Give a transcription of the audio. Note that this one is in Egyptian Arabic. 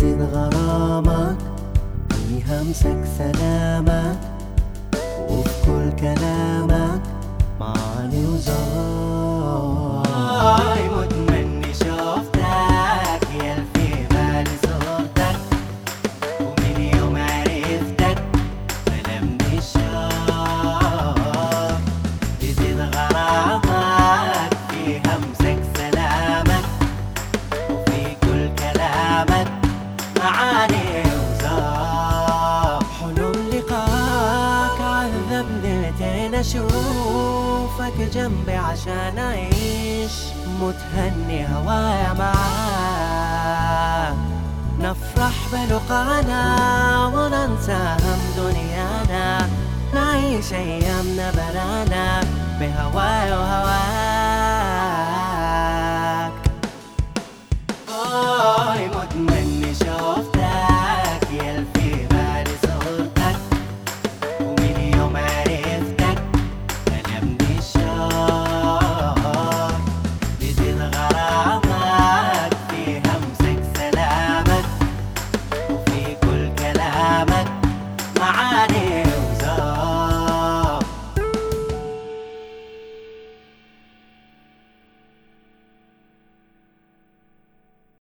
يزيد غرامك ويهمسك سلامك وفي كل كلامك معاني وزار متمني شوفتك يا في بالي صورتك ومن يوم عرفتك سلمني الشوق يزيد غرامك في همسك سلامك وفي كل كلامك معاني وزار حلم لقاك عذبني متين اشوفك جنبي عشان اعيش متهني هوايا معاك نفرح بلقانا وننسى هم دنيانا نعيش ايامنا برانا بهواي وهواك